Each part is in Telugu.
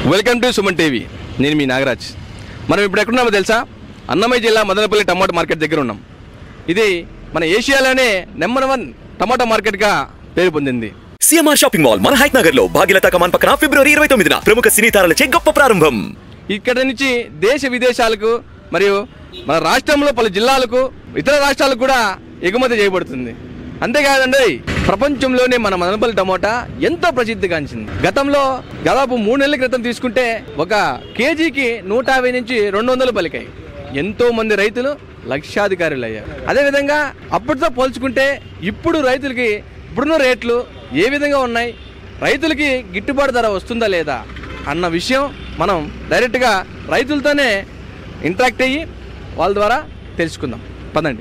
వెల్కమ్ టు సుమన్ టీవీ నేను మీ నాగరాజ్ మనం ఇప్పుడు ఎక్కడున్నామో తెలుసా అన్నమయ్య జిల్లా మదనపల్లి టమాటో మార్కెట్ దగ్గర ఉన్నాం ఇది మన ఏషియాలోనే నెంబర్ వన్ టమాటో మార్కెట్గా పేరు పొందింది సిఎంఆర్ షాపింగ్ మాల్ మన హైట్ నగర్ లో భాగ్యలత కమాన్ పక్కన ఫిబ్రవరి ఇరవై తొమ్మిదిన ప్రముఖ సినీ తారలచే గొప్ప ప్రారంభం ఇక్కడ నుంచి దేశ విదేశాలకు మరియు మన రాష్ట్రంలో పలు జిల్లాలకు ఇతర రాష్ట్రాలకు కూడా ఎగుమతి చేయబడుతుంది అంతేకాదండి ప్రపంచంలోనే మన మదనపల్లి టమోటా ఎంతో ప్రసిద్ధిగాంచింది గతంలో దాదాపు మూడు నెలల క్రితం తీసుకుంటే ఒక కేజీకి నూట యాభై నుంచి రెండు వందలు పలికాయి ఎంతో మంది రైతులు లక్షాధికారులు అయ్యారు అదేవిధంగా అప్పటితో పోల్చుకుంటే ఇప్పుడు రైతులకి ఇప్పుడున్న రేట్లు ఏ విధంగా ఉన్నాయి రైతులకి గిట్టుబాటు ధర వస్తుందా లేదా అన్న విషయం మనం డైరెక్ట్గా రైతులతోనే ఇంటరాక్ట్ అయ్యి వాళ్ళ ద్వారా తెలుసుకుందాం పదండి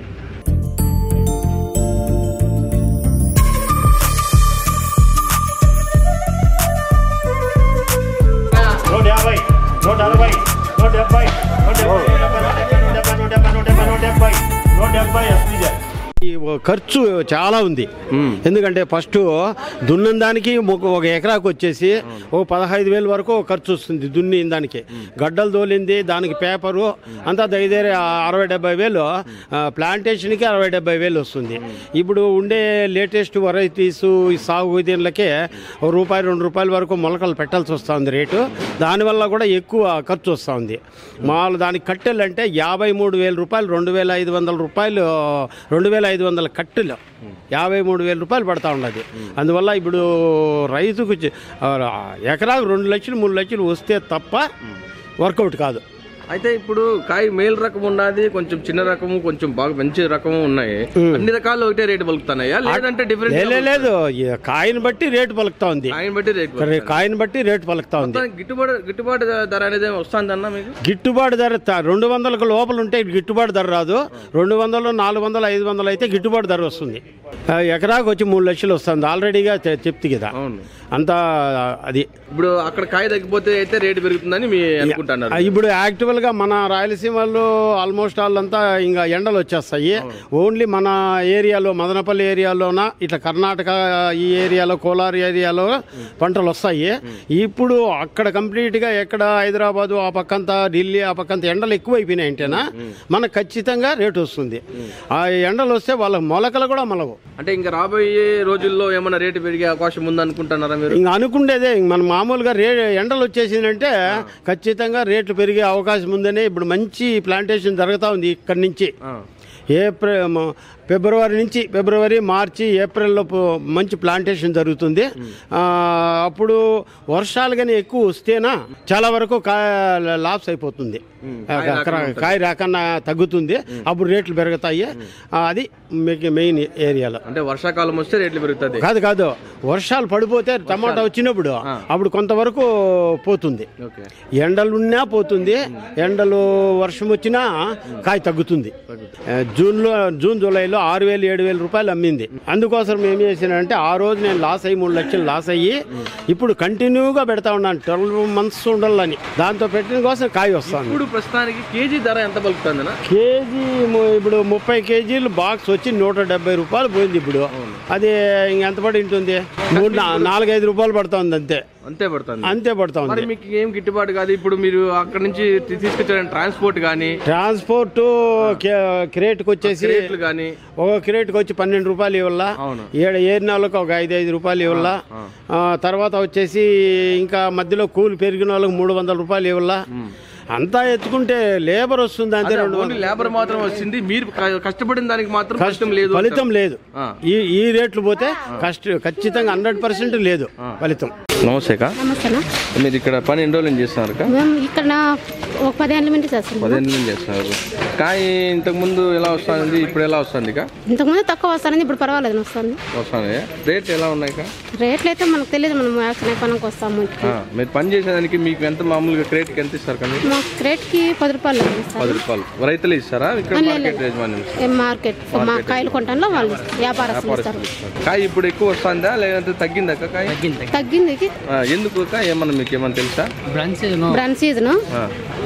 నూట యాభై నూట అరవై నూట డెబ్బై నూట డెబ్బై నూట డెబ్బై నూట డెబ్బై నూట డెబ్బై నూట డెబ్బై నూట డెబ్బై ఎస్పీజే ఈ ఖర్చు చాలా ఉంది ఎందుకంటే ఫస్ట్ దున్నిన దానికి ఒక ఒక ఎకరాకు వచ్చేసి ఒక పదహైదు వేలు వరకు ఖర్చు వస్తుంది దున్ని దానికి గడ్డలు తోలింది దానికి పేపరు అంతా దగ్గర అరవై డెబ్బై వేలు ఆ, ప్లాంటేషన్కి అరవై డెబ్బై వేలు వస్తుంది ఇప్పుడు ఉండే లేటెస్ట్ వెరైటీస్ ఈ సాగు దీనిలకే ఒక రూపాయి రెండు రూపాయల వరకు మొలకలు పెట్టాల్సి వస్తుంది రేటు దానివల్ల కూడా ఎక్కువ ఖర్చు వస్తుంది మామూలు దానికి కట్టెలంటే యాభై మూడు వేల రూపాయలు రెండు వేల ఐదు వందల రూపాయలు రెండు వేల ఐదు వందల కట్టెలు యాభై మూడు వేల రూపాయలు పడతా ఉన్నది అందువల్ల ఇప్పుడు రైతుకు చే- ఆ, ఎకరాకు రెండు లక్షలు మూడు లక్షలు వస్తే తప్ప వర్కౌట్ కాదు అయితే ఇప్పుడు కాయ మేల్ రకం ఉన్నది కొంచెం చిన్న రకము కొంచెం బాగా మంచి రకము ఉన్నాయి అన్ని రకాలు ఒకటే రేటు పలుకుతున్నాయా లేదంటే లే- డిఫరెంట్ లే- లేదు ఈ కాయని బట్టి రేటు పలుకుతా ఉంది ఆయన బట్టి రేటు రే- కాయని బట్టి రేటు పలుకుతా ఉంది మొత్తానికి గిట్టుబాటు గిట్టుబాటు ధర అనేది వస్తుందన్నా మీకు గిట్టుబాటు ధర త- రెండు వందలకు లోపల ఉంటే గిట్టుబాటు ధర రాదు రెండు వందలు నాలుగు వందలు ఐదు వందలు అయితే గిట్టుబాటు ధర వస్తుంది ఆ, ఎకరాకు వచ్చి మూడు లక్షలు వస్తుంది ఆల్రెడీగా చె- చెప్తి కదా అవును అంతా అది ఇప్పుడు అక్కడ కాయ తగ్గిపోతే అయితే రేటు పెరుగుతుందని మీ అనుకుంటున్నారు ఆ, ఇప్పుడు యాక్చువల్ గా మన రాయలసీమలో ఆల్మోస్ట్ వాళ్ళంతా ఇంకా ఎండలు వచ్చేస్తాయి ఓన్లీ మన ఏరియాలో మదనపల్లి ఏరియాలోన ఇట్లా కర్ణాటక ఈ ఏరియాలో కోలార్ ఏరియాలో పంటలు వస్తాయి ఇప్పుడు అక్కడ కంప్లీట్ గా ఎక్కడ హైదరాబాద్ ఆ పక్కంతా ఢిల్లీ ఆ పక్కంతా ఎండలు ఎక్కువైపోయినాయి అంటేనా మనకు ఖచ్చితంగా రేటు వస్తుంది ఆ ఎండలు వస్తే వాళ్ళ మొలకలు కూడా మొలవు అంటే ఇంకా రాబోయే రోజుల్లో ఏమైనా రేటు పెరిగే అవకాశం ఉందనుకుంటున్నారా మీరు ఇంక అనుకుండేదే ఇంక మనం మామూలుగా రే ఎండలు వచ్చేసిందంటే ఖచ్చితంగా రేట్లు పెరిగే అవకాశం ఉందనే ఇప్పుడు మంచి ప్లాంటేషన్ జరుగుతూ ఉంది ఇక్కడి నుంచి ఆ. ఏప్రిల్ మ- ఫిబ్రవరి నుంచి ఫిబ్రవరి మార్చి ఏప్రిల్లో పు- మంచి ప్లాంటేషన్ జరుగుతుంది ఆ, అప్పుడు వర్షాలు కానీ ఎక్కువ వస్తేనా చాలా వరకు కాయ లాస్ అయిపోతుంది కాయ- కాయ రాకన్నా తగ్గుతుంది అప్పుడు రేట్లు పెరుగుతాయి ఆ, అది మె- మెయిన్ ఏరియాలో అంటే వర్షాకాలం వస్తే రేట్లు పెరుగుతుంది కాదు కాదు వర్షాలు పడిపోతే టమాటా వచ్చినప్పుడు అప్పుడు కొంతవరకు పోతుంది ఓకే ఎండలున్నా పోతుంది ఎండలు వర్షం వచ్చినా కాయ తగ్గుతుంది ఆ, జూన్లో జూన్ జూలైలో ఆరు వేలు ఏడు వేల రూపాయలు అమ్మింది అందుకోసం ఏం చేసినంటే ఆ రోజు నేను లాస్ అయ్యి మూడు లక్షలు లాస్ అయ్యి ఇప్పుడు కంటిన్యూగా పెడతా ఉన్నాను ట్వెల్వ్ మంత్స్ ఉండాలని దాంతో పెట్టిన కోసం కాయ వస్తాను ఇప్పుడు ప్రస్తుతానికి కేజీ ధర ఎంత పలుకుతుందనా కేజీ ము- ఇప్పుడు ముప్పై కేజీలు బాక్స్ వచ్చి నూట డెబ్బై రూపాయలు పోయింది ఇప్పుడు అది ఇంకెంత పడి ఉంటుంది మూడు నా- నాలుగైదు రూపాయలు పడుతుంది అంతే అంతే పడుతుంది అంతే పడుతా మరి ఉంది మీకు ఏం గిట్టుబాటు కాదు ఇప్పుడు మీరు అక్కడ నుంచి తీ- తీసుకొచ్చిన ట్రాన్స్పోర్ట్ కానీ ట్రాన్స్పోర్ట్ క్రేట్కి వచ్చేసి రేట్లు కానీ ఒక క్రేట్కి వచ్చి పన్నెండు రూపాయలు ఇవ్వాలా అవును. ఏడు ఏరినాళ్ళకి ఒక ఐదు ఐదు రూపాయలు ఇవ్వాలా ఆ, తర్వాత వచ్చేసి ఇంకా మధ్యలో కూలి పెరిగిన వాళ్ళకి మూడు వందల రూపాయలు ఇవ్వాలా అంతా ఎత్తుకుంటే లేబర్ వస్తుంది అంతే రెండు ఓన్లీ లేబర్ మాత్రం వచ్చింది మీరు క- కష్టపడిన దానికి మాత్రం కష్టం లేదు ఫలితం లేదు ఆ. ఈ ఈ రేట్లు పోతే కష్ట ఖచ్చితంగా హండ్రెడ్ పర్సెంట్ లేదు ఫలితం నమస్తే కా నమస్తేనా మీరు ఇక్కడ పని ఎన్ని రోజులు చేస్తున్నారు కా మేము ఇక్కడ ఒక పదిహేను నుంచి చేస్తున్నాం పదిహేను నుంచి చేస్తున్నారు కాయ ఇంతకు ముందు ఎలా వస్తుంది ఇప్పుడు ఎలా వస్తుంది కా ఇంతకుముందు తక్కువ వస్తుంది ఇప్పుడు పర్వాలేదు వస్తుంది వస్తుంది రేట్ ఎలా ఉన్నాయి కా రేట్లు అయితే మనకు తెలియదు మనం యాక్షన్ పనికి వస్తాము ఇంటికి ఆ, మీరు పని చేసేదానికి మీకు ఎంత మామూలుగా క్రేట్కి ఎంత ఇస్తారు కానీ మా రేట్కి పది రూపాయలు ఇస్తారు పది రూపాయలు రైతులు ఇస్తారా ఇక్కడ లేదు, మార్కెట్ లేదు. యజమాని ఇస్తారా? ఏ మార్కెట్ మా కాయలు కొంటాలో వాళ్ళు వ్యాపారస్తులు ఇస్తారు కాయ ఇప్పుడు ఎక్కువ వస్తుందా లేదంటే తగ్గిందా కాయ తగ్గింది ఆ, ఎందుకు అక్క? ఏమన్నా మీకు ఏమన్నా తెలుసా బ్రాంచ్ సీజన్ బ్రన్ సీజన్ ఆ.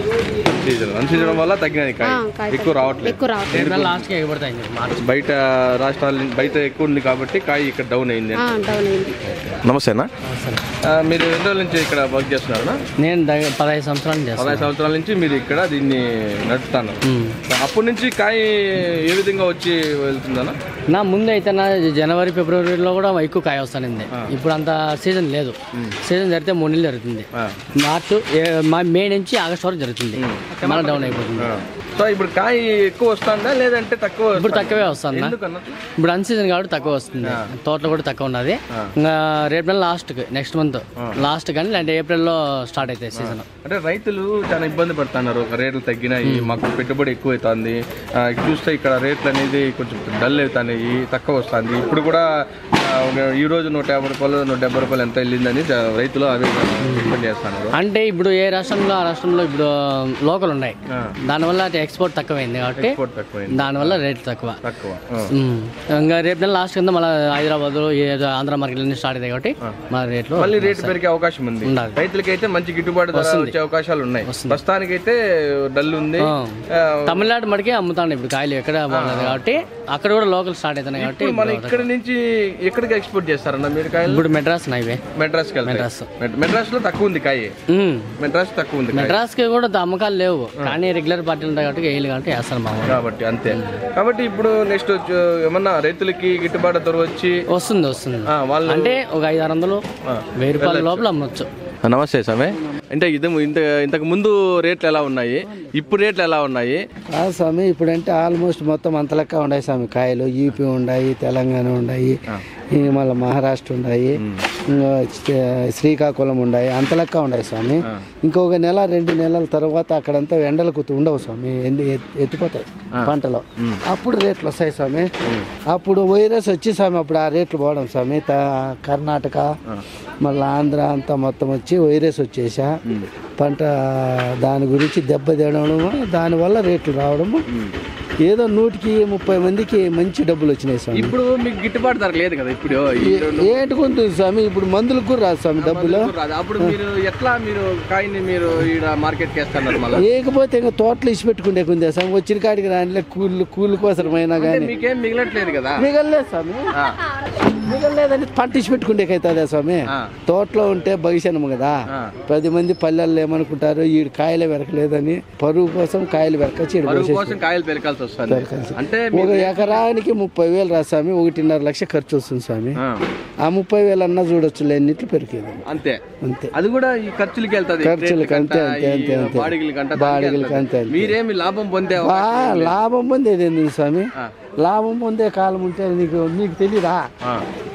సీజన్ అన్సీజన్ వల్ల తగ్గినాయి కాయ ఎక్కువ రావట్లేదు ఎక్కువ రావట్లేదు ఏప్రిల్ లాస్ట్కి ఎగబడతాయి మార్చ్ బయట రాష్ట్రాల నుంచి బయట ఎక్కువ ఉంది కాబట్టి కాయ ఇక్కడ డౌన్ అయింది ఆ, డౌన్ అయింది నమస్తేనా ఆ, మీరు ఎన్ని రోజుల నుంచి ఇక్కడ వర్క్ చేస్తున్నారా నేను దగ్గర పదహైదు సంవత్సరాలు చేస్తాను పదహైదు సంవత్సరాల నుంచి మీరు ఇక్కడ దీన్ని నడుపుతాను అప్పటి నుంచి కాయ ఏ విధంగా వచ్చి వెళ్తుందన్నా నా ముందు అయితే నా జనవరి ఫిబ్రవరిలో కూడా ఎక్కువ కాయ వస్తానండి ఇప్పుడు అంత సీజన్ లేదు సీజన్ జరిగితే మూడు నెలలు జరుగుతుంది ఆ. మార్చ్ ఏ- మా మే నుంచి ఆగస్ట్ వరకు జరుగుతుంది మళ్ళీ డౌన్ అయిపోతుంది సో ఇప్పుడు కాయ ఎక్కువ వస్తుందా లేదంటే తక్కువ ఇప్పుడు వస్తుందా? తక్కువే వస్తుంది ఎందుకన్నా ఇప్పుడు అన్ సీజన్ కాబట్టి తక్కువ వస్తుంది తోటలో కూడా తక్కువ ఉన్నది ఇంకా రేపు నెల లాస్ట్ నెక్స్ట్ మంత్ లాస్ట్ కానీ లేదంటే ఏప్రిల్లో స్టార్ట్ అవుతాయి సీజన్ అంటే రైతులు చాలా ఇబ్బంది పడుతున్నారు ఒక రేట్లు తగ్గినాయి మాకు పెట్టుబడి ఎక్కువ అవుతుంది ఆ, చూస్తే ఇక్కడ రేట్లు అనేది కొంచెం డల్ అవుతున్నాయి తక్కువ వస్తుంది ఇప్పుడు కూడా ఆ, ఒక- ఈ రోజు నూట యాభై రూపాయలు నూట డెబ్బై రూపాయలు ఎంత వెళ్ళిందని జ- రైతులు అదే ఇబ్బంది చేస్తున్నారు అంటే ఇప్పుడు ఏ రాష్ట్రంలో ఆ రాష్ట్రంలో ఇప్పుడు లోకల్ ఉన్నాయి ఆ. దానివల్ల ఎక్స్పోర్ట్ తక్కువైంది కాబట్టి ఎక్స్పోర్ట్ తక్కువైంది దానివల్ల రేట్ తక్కువ తక్కువ ఆ. ఉమ్. ఇంకా రేపు నెల లాస్ట్ కింద మళ్ళీ హైదరాబాద్ ఆంధ్ర మార్కెట్ అన్ని స్టార్ట్ అవుతాయి కాబట్టి మన రేట్లు మళ్ళీ రేటు పెరిగే అవకాశం ఉంది ఉండాలి. రైతులకి అయితే మంచి గిట్టుబాటు ధర వచ్చే అవకాశాలు ఉన్నాయి ప్రస్తుతానికి అయితే డల్ ఉంది ఆ. ఆ, తమిళనాడు మటుకే అమ్ముతాను ఇప్పుడు కాయలు ఎక్కడ బాగున్నది కాబట్టి అక్కడ కూడా లోకల్ స్టార్ట్ అవుతున్నాయి కాబట్టి ఇప్పుడు మన ఇక్కడ నుంచి ఎక్కడికి ఎక్స్పోర్ట్ చేస్తారన్న మీరు కాయలు ఇప్పుడు మెడ్రాస్ నైవే మెడ్రాస్కి వెళ్తాయి మెడ్రాస్. మెడ్- మెడ్రాస్ లో తక్కువ ఉంది కాయ ఉమ్. మెడ్రాస్ తక్కువ ఉంది కాయ మెడ్రాస్ కి కూడా అమ్మకాలు లేవు కానీ రెగ్యులర్ పార్టీలు ఉంటాయి కాబట్టి వేయాలి కాబట్టి వేస్తారు మామూలు కాబట్టి అంతే కాబట్టి ఇప్పుడు నెక్స్ట్ ఏమన్నా రైతులకి గిట్టుబాటు ధర వచ్చి వస్తుంది వస్తుంది ఆ, వాళ్ళు అంటే ఒక ఐదు ఆరు వందలు వెయ్యి రూపాయల లోపల అమ్మొచ్చు నమస్తే సమే అంటే ఇది ఇంత ఇంతకు ముందు రేట్లు ఎలా ఉన్నాయి ఇప్పుడు రేట్లు ఎలా ఉన్నాయి కాదు స్వామి ఇప్పుడంటే ఆల్మోస్ట్ మొత్తం అంత లెక్క ఉన్నాయి స్వామి కాయలు యూపీ ఉన్నాయి తెలంగాణ ఉన్నాయి ఈ మళ్ళీ మహారాష్ట్ర ఉన్నాయి ఇంకా శ్రీ- శ్రీకాకుళం ఉన్నాయి అంత లెక్క ఉన్నాయి స్వామి ఇంకొక నెల రెండు నెలల తర్వాత అక్కడంతా ఎండలకు ఉండవు స్వామి ఎండి ఎత్- ఎత్తిపోతాయి పంటలు అప్పుడు రేట్లు వస్తాయి స్వామి అప్పుడు వైరస్ వచ్చి స్వామి అప్పుడు ఆ రేట్లు పోవడం స్వామి త- కర్ణాటక మళ్ళీ ఆంధ్ర అంతా మొత్తం వచ్చి వైరస్ వచ్చేసా పంట దాని గురించి దెబ్బ తినడము దానివల్ల రేట్లు రావడము ఏదో నూటికి ముప్పై మందికి మంచి డబ్బులు వచ్చినాయి స్వామి ఇప్పుడు మీకు గిట్టుబాటు ధర లేదు కదా ఇప్పుడు ఈ రెండు ఏంటి కొంటుంది స్వామి ఇప్పుడు మందులకు కూడా రాదు స్వామి డబ్బులు రాదు. అప్పుడు మీరు ఎట్లా మీరు కాయని మీరు ఈడ మార్కెట్ కి వేస్తున్నారు మళ్ళీ లేకపోతే ఇంకా తోటలు ఇచ్చి పెట్టుకుంటే కొందే స్వామి వచ్చిన కాడికి రానిలే కూలి కూలి కోసమైనా కానీ మీకేం మిగలట్లేదు కదా మిగలలేదు స్వామి ఆ, మిగలలేదని పంట ఇచ్చి పెట్టుకుంటే అవుతుందా స్వామి ఆ. తోటలో ఉంటే భవిష్యత్తు కదా ఆ. పది మంది పల్లెల్లో ఏమనుకుంటారు ఈ కాయలే వెరకలేదని పరువు కోసం కాయలు వెరకచ్చి ఈడ బరువు పోసేసి కోసం కాయలు పెరకాల్సి వస్తుంది పెరకాల్సి. అంటే ఒక ఎకరానికి ముప్పై వేలు రా స్వామి ఒకటిన్నర లక్ష ఖర్చు వస్తుంది స్వామి ఆ, ఆ ముప్పై వేలు అన్నా చూడొచ్చు లేనిట్లు పెరిగేది అంతే అంతే అది కూడా ఈ ఖర్చులకి వెళ్తది ఖర్చులకి అంతే, అంతే, అంతే, అంతే. బాడిగలకి అంట బాడిగలకి అంతే, అంతే. మీరేమి లాభం పొందే బా అవకాశం లేదు. లాభం పొందేది ఎందుకు స్వామి ఆ. లాభం పొందే కాలం ఉంటే నీకు నీకు తెలీదా ఆ.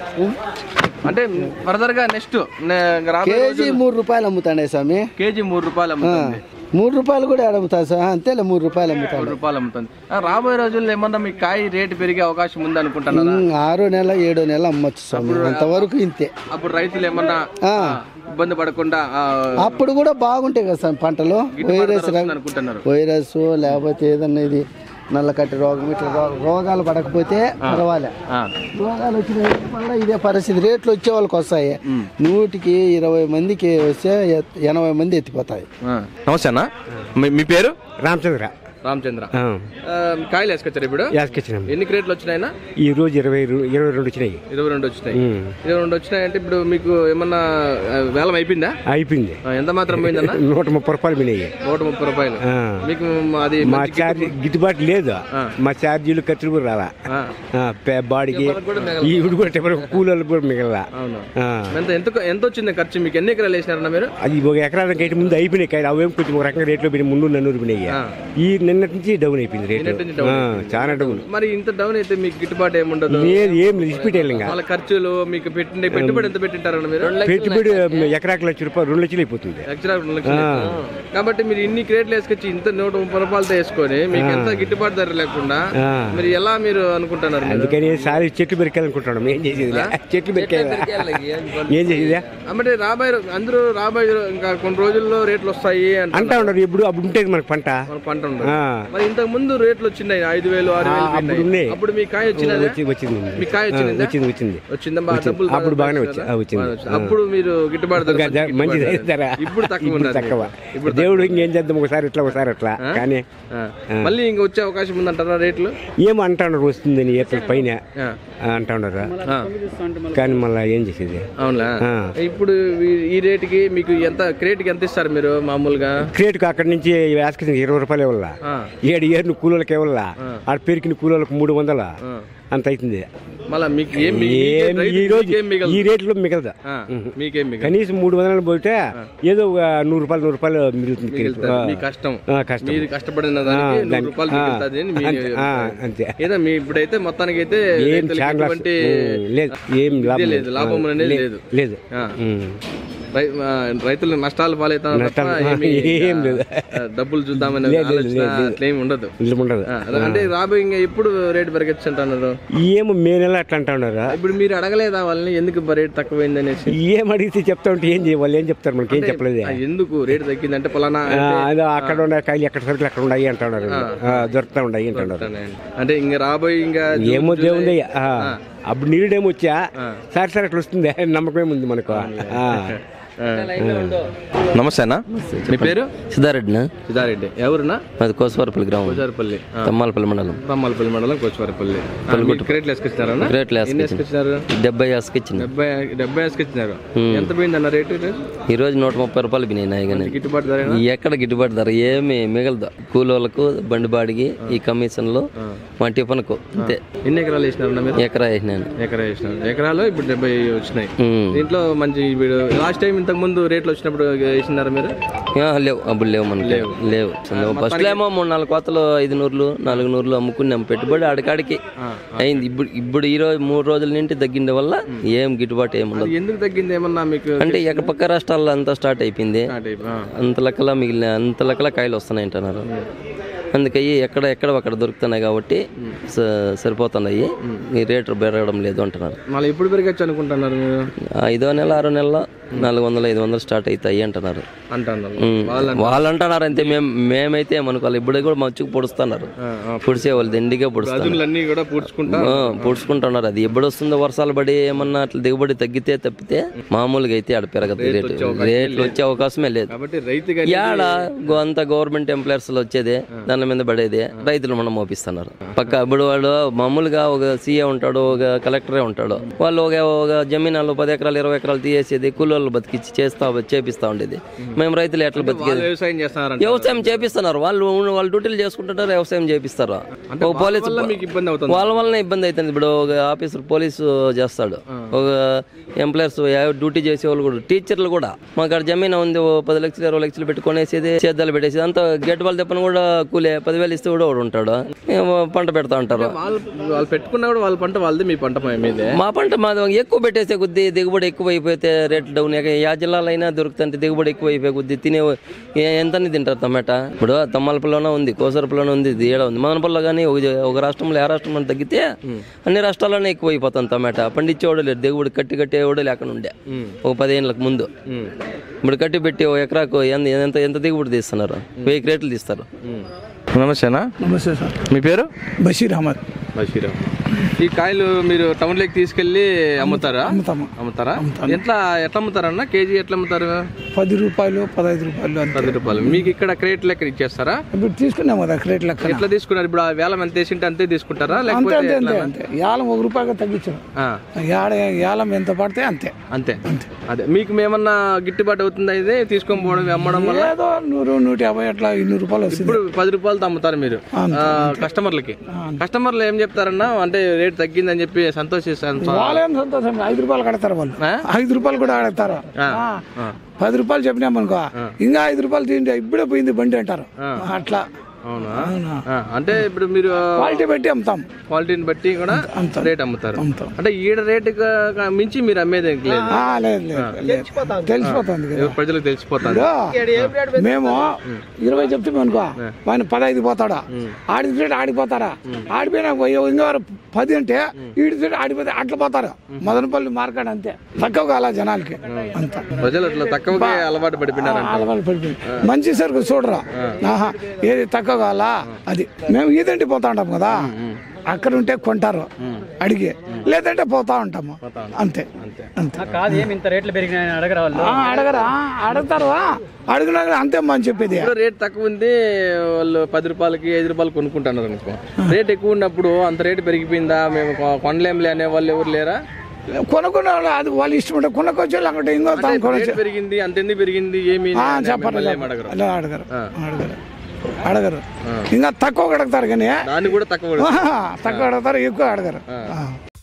అంటే ఫర్దర్ గా నెక్స్ట్ కేజీ మూడు రూపాయలు అమ్ముతాడే స్వామి కేజీ మూడు రూపాయలు అమ్ముతుంది మూడు రూపాయలు కూడా ఆడ అమ్ముతా సార్ అంతేలే మూడు రూపాయలు మూడు అమ్ముతాడు రూపాయలు అమ్ముతుంది ఆ, రాబోయే రోజుల్లో ఏమన్నా మీ కాయ రేటు పెరిగే అవకాశం ఉంది అనుకుంటున్నారా ఉమ్, ఆరో నెల ఏడో నెల అమ్మొచ్చు స్వామి అంతవరకు ఇంతే అప్పుడు రైతులు ఏమన్నా ఆ. ఆ, ఇబ్బంది పడకుండా ఆ, అప్పుడు కూడా బాగుంటాయి కదా స్వామి పంటలు గిట్టుబాటు ధర వైరస్ వస్తుంది అనుకుంటున్నారు వైరస్ లేకపోతే ఏదన్నా ఇది నల్లకట్టి రోగం ఇట్లా రో- రోగాలు పడకపోతే పర్వాలే ఆ. రోగాలు వచ్చిన మళ్ళీ ఇదే పరిస్థితి రేట్లు వచ్చే వాళ్ళకి వస్తాయి నూటికి ఇరవై మందికి వస్తే ఎ- ఎనభై మంది ఎత్తిపోతాయి ఆ. నమస్తే అన్న మీ- మీ పేరు రామచంద్ర రామచంద్ర ఆ, కాయలు వేసుకొచ్చారు ఇప్పుడు యాస్కొచ్చినాం ఎన్ని క్రేట్లు వచ్చినాయినా ఈ రోజు ఇరవై రు- ఇరవై రెండు వచ్చినాయి ఇరవై రెండు వచ్చినాయి ఇరవై రెండు వచ్చినాయి అంటే ఇప్పుడు మీకు ఏమన్నా ఆ, వేలం అయిపోయిందా అయిపోయింది ఆ, ఎంత మాత్రం పోయిందన్న నూట ముప్పై రూపాయలు పోయినాయి నూట ముప్పై రూపాయలు ఆ. మీకు అది మా మంచి ఛార్జీ గిట్టుబాటు లేదు ఆ. మా ఛార్జీలు ఖర్చులు కూడా రాలా ఆ, ఆ, పే- బాడీకి ఎవరికి కూడా మిగలదు. ఈవిడ కూడా ఎవరు కూలీలు కూడా మిగల అవును ఎంత ఎంత ఎంత వచ్చింది ఖర్చు మీకు ఎన్ని ఎకరాలు వేసినారన్న మీరు అది ఒక ఎకరానికి అయితే ముందు అయిపోయినాయి కాయలు అవేం కొంచెం ఒక రకంగా రేట్లో పోయినాయి మున్నూరు నన్నూరు పోయినాయి ఆ. ఈ నిన్నటి నుంచి డౌన్ అయిపోయింది రేటు నిన్నటి నుంచి డౌన్ ఆ, అయిపోయింది. చాలా డౌన్ మరి ఇంత డౌన్ అయితే మీకు గిట్టుబాటు ఏముండదు లేదు ఏం లేదు ఇచ్చిపెట్టాలి ఇంకా వాళ్ళ ఖర్చులు మీకు పెట్టిన పెట్టుబడి ఎంత పెట్టింటారన్న మీరు పెట్టుబడి ఎకరాకి లక్ష రూపాయలు రెండు లక్షలు అయిపోతుంది లక్షల రెండు లక్షలు. కాబట్టి మీరు ఇన్ని క్రేట్లు వేసుకొచ్చి ఇంత నూట ముప్పై రూపాయలతో వేసుకొని మీకు ఎంత గిట్టుబాటు ధర లేకుండా ఆ. మీరు ఎలా మీరు అనుకుంటున్నారు మీరు? అందుకని సారి చెట్లు పెరికాలనుకుంటున్నాం ఏం చేసేది చెట్లు పెరికాలి ఏం చేసేదా అంటే రాబోయే రో- అందరూ రాబోయే రో- ఇంకా కొన్ని రోజుల్లో రేట్లు వస్తాయి అంటున్నారు. అంటా ఉండరు ఎప్పుడు అప్పుడు ఉంటుంది మనకు పంట మన పంట ఉండదు ఆ, మరి ఇంతకు ముందు రేట్లు వచ్చినాయి ఐదు వేలు ఆరు వేలు ఆ, అప్పుడు పెట్టినాయి. ఉన్నాయి. అప్పుడు మీ కాయ వచ్చినదా వచ్చి- వచ్చింది మీ కాయ ఆ, వచ్చిందా? వచ్చింది వచ్చింది వచ్చిందా బాగా వచ్చింది. డబ్బులు అప్పుడు బాగానే బాగా వచ్చి- వచ్చిందా? ఆ, వచ్చింది. బాగా వచ్చింది. అప్పుడు మీరు గిట్టుబాటు ధర ఇంకా మంచి ద- మంచి గిట్టుబాటు ధర. ధర. ఇప్పుడు తక్కువ ఇప్పుడు ఉన్నది తక్కువ మీకు. ఇప్పుడు దేవుడు ఇంకేం చేద్దాం ఒకసారి ఇట్లా ఒకసారి ఇట్లా ఆ? కానీ ఆ. మళ్ళీ ఇంక వచ్చే అవకాశం ఉందంటారా రేట్లు ఏమో అంటున్నారు వస్తుందని ఏప్రిల్ పైన ఆ. ఆ, అంటున్నారు ఆ. కానీ మళ్ళీ ఏం చేసేది అవునా ఆ. ఇప్పుడు ఈ- ఈ రేటుకి మీకు ఎంత క్రేట్కి ఎంత ఇస్తారు మీరు మామూలుగా క్రేట్కు అక్కడి నుంచి వేసుకొచ్చింది ఇరవై రూపాయలు ఇవ్వాల ఆ. ఏడు ఏడు కూలీలకు ఇవ్వాల ఆడ పెరికిన కూలీలకు మూడు వందల అంత అవుతుంది మళ్ళీ మీకు ఏం మిగి- ఏం రైతు ఈ రోజు మీకేం మిగలదు? ఈ రేట్లో మిగలదు ఆ, మీకేం మిగలదు కనీసం మూడు వందలు పోతే ఏదో ఒక నూరు రూపాయలు నూరు రూపాయలు మిగులుతుంది మిగులుతుంది. ఆ. మీ కష్టం ఆ, కష్టం మీరు కష్టపడిన దానికి ఆ, నూరు దాన్ని- రూపాయలు ఆ, మిగులుతుంది అని మీ అంతే, ఆ, అంతే. ఏదో మీ ఇప్పుడైతే మొత్తానికి అయితే ఏం రైతులకి చాలా ఎటువంటి ఉమ్, లేదు ఏం ఇదే లాభం లేదు లాభం అనేది లే- లేదు లేదు ఆ. ఉమ్. రై- ఆ, రైతులు నష్టాలు పాలవుతారు తప్ప నష్టాలు- ఏమీ ఏం లేదు. ఆ, డబ్బులు చూద్దామనే లేదు, లేదు, ఆలోచన లేదు, లేదు. అట్లేం ఉండదు నిజం ఉండదు ఆ, అంటే రాబోయే ఇంకా ఎప్పుడు రేటు పెరగచ్చు అంటున్నారు ఏమో మే నెల అట్లా అంటా ఉన్నారు ఇప్పుడు మీరు అడగలేదా వాళ్ళని ఎందుకు బ- రేటు తక్కువైంది అనేసి ఏం అడిగితే చెప్తా ఉంటే ఏం చేయాలి వాళ్ళు ఏం చెప్తారు మనకి ఏం చెప్పలేదు ఆ, ఎందుకు రేటు తగ్గిందంటే పలానా ఆ, అదో అక్కడ ఉన్న కాయలు ఎక్కడ సరుకులు అక్కడ ఉన్నాయి అంటున్నారు ఆ, దొరుకుతా ఉన్నాయి అంటున్నారు అంటే ఇంకా రాబోయే ఇంకా జూన్, ఏమో జూలై- దేవుంది ఆ, అప్పుడు నీళ్ళేమో వచ్చా సరే సరే అట్లా వస్తుంది నమ్మకం ఉంది మనకు ఆ. నమస్తే అన్న మీ పేరు సిద్ధారెడ్డినా సిద్ధారెడ్డి ఎవరున్నా మాది కోసవరపల్లి గ్రామం కోచారపల్లి తమ్మాలపల్లి మండలం రమ్మాలపల్లి మండలం కోచవరపల్లి క్రేట్లు వేసుకొచ్చినారన్నా క్రేట్లు ఎన్ని వేసుకొచ్చినారు డెబ్బై వేసుకొచ్చింది డెబ్బై డెబ్బై వేసుకొచ్చినారు ఎంత పోయింది అన్న రేటు ఈ రోజు నూట ముప్పై రూపాయలు బినాయి కానీ గిట్టుబాటు ధర ఎక్కడ గిట్టుబాటు ధర ఏమి మిగలదు కూలోళ్ళకు బండి బాడికి ఈ కమిషన్లు మా టిఫన్కు అంతే ఎన్ని ఎకరాలు వేసినారన్న మీరు ఎకరా వేసినాను ఎకరా వేసినారు ఎకరాలు ఇప్పుడు డెబ్బై వచ్చినాయి ఉమ్. దీంట్లో మంచి ఇప్పుడు లాస్ట్ టైం ఇంతకు ముందు రేట్లు వచ్చినప్పుడు వేసినారా మీరు ఆ, లేవు అప్పుడు లేవు మనకి లేవు ఫస్ట్ ఏమో మూడు నాలుగు కోతలు ఐదు నూరులు నాలుగు నూరులు అమ్ముకున్నాం పెట్టుబడి ఆడికాడికి అయింది ఇప్పుడు ఇప్పుడు ఈ రోజు మూడు రోజుల నుండి తగ్గిండే వల్ల ఏం గిట్టుబాటు ఏమి ఉండదు ఎందుకు తగ్గింది ఏమన్నా మీకు అంటే ఎక్కడ పక్క రాష్ట్రాల్లో అంతా స్టార్ట్ అయిపోయింది ఆ type, ఆ. అంత లెక్కల మిగిలిన అంత లెక్కల కాయలు వస్తున్నాయి అంటున్నారు అందుకయ్యి ఎక్కడ ఎక్కడ అక్కడ దొరుకుతున్నాయి కాబట్టి స- సరిపోతున్నాయి ఈ రేటు పెరగడం లేదు అంటున్నారు మళ్ళీ ఎప్పుడు పెరగచ్చు అనుకుంటున్నారు మీరు ఐదో నెల ఆరో నెల నాలుగు వందలు ఐదు వందలు స్టార్ట్ అవుతాయి అంటున్నారు అంటున్నారు ఉమ్. వాళ్ళ వాళ్ళు అంటున్నారు అంతే మేము మేమైతే మనకు ఇప్పుడు కూడా మచ్చుకు పొడుస్తున్నారు పొడిసే వాళ్ళు దండిగా పొడుస్తున్నారు అన్నీ కూడా పూడ్చుకుంటా ఆ, పొడుచుకుంటున్నారు అది ఎప్పుడు వస్తుందో వర్షాలు పడి ఏమన్నా అట్లా దిగుబడి తగ్గితే తప్పితే మామూలుగా అయితే ఆడ పెరగదు రేటు రేట్లు వచ్చే అవకాశమే లేదు కాబట్టి రైతుగా యాడ గో- అంత గవర్నమెంట్ ఎంప్లాయర్స్ లో వచ్చేది దాని మీద పడేది రైతులు మనం మోపిస్తున్నారు పక్క ఇప్పుడు వాడు మామూలుగా ఒక సీఏ ఉంటాడు ఒక కలెక్టరే ఉంటాడు వాళ్ళు ఒక ఒక జమీనాలు పది ఎకరాలు ఇరవై ఎకరాలు తీసేది కూలోళ్ళు బతికిచ్చి చేస్తా చేపిస్తా ఉండేది మేము రైతులు ఎట్లా బతికేది వ్యవసాయం చేస్తున్నారంట వ్యవసాయం చేపిస్తున్నారు వాళ్ళు వాళ్ళ డ్యూటీలు చేసుకుంటుంటారు వ్యవసాయం చేపిస్తారు ఓ పోలీసు వల్ల మీకు ఇబ్బంది అవుతుంది వాళ్ళ వల్లనే ఇబ్బంది అవుతుంది ఇప్పుడు ఒక ఆఫీసర్ పోలీసు చేస్తాడు ఒక ఎంప్లాయర్స్ డ్యూటీ చేసే వాళ్ళు కూడా టీచర్లు కూడా మాకు అక్కడ జమీన్ ఉంది ఓ పది లక్షలు ఇరవై లక్షలు పెట్టుకునేసేది సేద్యాలు పెట్టేసి అంతా గేట్ వాళ్ళు తెప్పని కూడా కూలే పదివేలు ఇస్తే కూడా వాడు ఉంటాడు ఏమో పంట పెడతా ఉంటారు వాళ్ళు వాళ్ళు పెట్టుకున్నా కూడా వాళ్ళ పంట వాళ్ళది మీ పంట మీదే మా పంట మాది ఎక్కువ పెట్టేసే కొద్దీ దిగుబడి ఎక్కువ అయిపోతే రేట్లు డౌన్ అయ్యాక యా జిల్లాలో అయినా దొరుకుతుంటే దిగుబడి ఎక్కువ అయిపోయే కొద్దీ తినే ఏ- ఎంతని తింటారు టమాటా ఇప్పుడు తమ్మలపల్లిలోనే ఉంది కోసరపల్లిలోనే ఉంది ఇది ఏడ ఉంది మదనపల్లిలో కానీ ఒక జ- ఒక రాష్ట్రంలో ఏ రాష్ట్రంలో తగ్గితే అన్ని రాష్ట్రాల్లోనే ఎక్కువ అయిపోతుంది టమాటా పండించేవాడు లేడు దిగుబడి కట్టి కట్టేవాడు లేకుండా ఉండే ఒక పదిహేనులకు ముందు ఇప్పుడు కట్టి పెట్టి ఒక ఎకరాకు ఎంత ఎంత ఎంత దిగుబడి తీస్తున్నారు వెయ్యి క్రేట్లు తీస్తారు నమస్తేనా నమస్తే సార్ మీ పేరు బషీర్ అహ్మద్ బషీరా ఈ కాయలు మీరు టౌన్ లోకి తీసుకెళ్లి అమ్ముతారా అమ్ముతాము అమ్ముతారా ఎట్లా ఎట్లా అమ్ముతారన్న కేజీ ఎట్లా అమ్ముతారు పది రూపాయలు పదహైదు రూపాయలు అంతే పది రూపాయలు మీకు ఇక్కడ క్రేట్ లెక్క ఇచ్చేస్తారా ఇప్పుడు తీసుకున్నాం కదా క్రేట్ లెక్క ఎట్లా తీసుకున్నారు ఇప్పుడు ఆ వేలం ఎంత వేసింటే అంతే తీసుకుంటారా అంతే లేకపోతే అంతే అంతే ఎట్లా? అంతే యాలం ఒక రూపాయిగా తగ్గించాం ఆ, యాడ యాలం ఎంత పడితే అంతే అంతే అదే మీకు మేమన్నా గిట్టుబాటు అవుతుందా ఇది తీసుకొని పోవడం అమ్మడం వల్ల ఏదో నూరు నూట యాభై అట్లా ఇన్ని రూపాయలు వస్తుంది ఇప్పుడు పది రూపాయలతో అమ్ముతారు మీరు ఆ, కస్టమర్లకి కస్టమర్లు ఏం చెప్తారన్నా అంటే రేట్ తగ్గిందని చెప్పి సంతోషిస్తాను వాళ్ళేం సంతోషం ఐదు రూపాయలు కడతారు వాళ్ళు ఆ? ఐదు రూపాయలు కూడా ఆడతారు ఆ. పది రూపాయలు చెప్పినామనుకో ఇంకా ఐదు రూపాయలు తింటే ఇప్పుడే పోయింది బండి అంటారు అట్లా అవునా అవునా. ఆ, అంటే ఇప్పుడు మీరు క్వాలిటీ పెట్టి అమ్ముతాం క్వాలిటీని బట్టి కూడా అమ్ముతాం. రేట్ అమ్ముతారు అమ్ముతాం. అంటే ఈడ రేట్ మించి మీరు అమ్మేది ఏం లేదు ఆ, లేదు లేదు లేదు. తెలిసిపోతుంది కదా ప్రజలకు తెలిసిపోతారు ఇప్పుడు మేము ఇరవై చెప్తాం అనుకో ఆయన పదహైదు పోతాడా ఆడి సైడ్ ఆడిపోతారా ఆడిపోయినా పోయి ఇంకా వారు పది అంటే ఈడి సైడ్ ఆడిపోతే అట్లా పోతారు మదనపల్లి మార్కెట్ అంతే తక్కువ కాల జనాలకి అంత ప్రజలు అట్లా తక్కువగా అలవాటు పడిపోయినారు అలవాటు పడిపోయి మంచి సరుకు చూడరా ఆహా ఏది తక్కువ తక్కువ కావాలా అది మేము ఈదంటి పోతా ఉంటాం కదా అక్కడ ఉంటే కొంటారు అడిగి లేదంటే పోతా ఉంటాము అంతే అంతే కాదు ఏమి ఇంత రేట్లు పెరిగినాయని అడగరా వాళ్ళు ఆ, అడగరా అడుగుతారు అడిగినా కానీ అంతే అని చెప్పేది ఇప్పుడు రేట్ తక్కువ ఉంది వాళ్ళు పది రూపాయలకి ఐదు రూపాయలు కొనుక్కుంటున్నారు అనుకో రేట్ ఎక్కువ ఉన్నప్పుడు అంత రేట్ పెరిగిపోయిందా మేము కొ- కొనలేంలే అనే వాళ్ళు ఎవరు లేరా కొనుక్కున్న వాళ్ళు అది వాళ్ళు ఇష్టం ఉంటే కొనుక్కొచ్చి అక్కడ ఇంకో తాను రేట్ కొనొచ్చు పెరిగింది అంత ఎందుకు పెరిగింది ఏమి ఆ, అని చెప్పండి మిమ్మల్ని ఏం అడగరు అలా అడగరు అడగరు అడగరు ఇంకా తక్కువ అడుగుతారు కానీ దాన్ని కూడా తక్కువ తక్కువ అడుగుతారు ఎక్కువ అడగరు ఆ.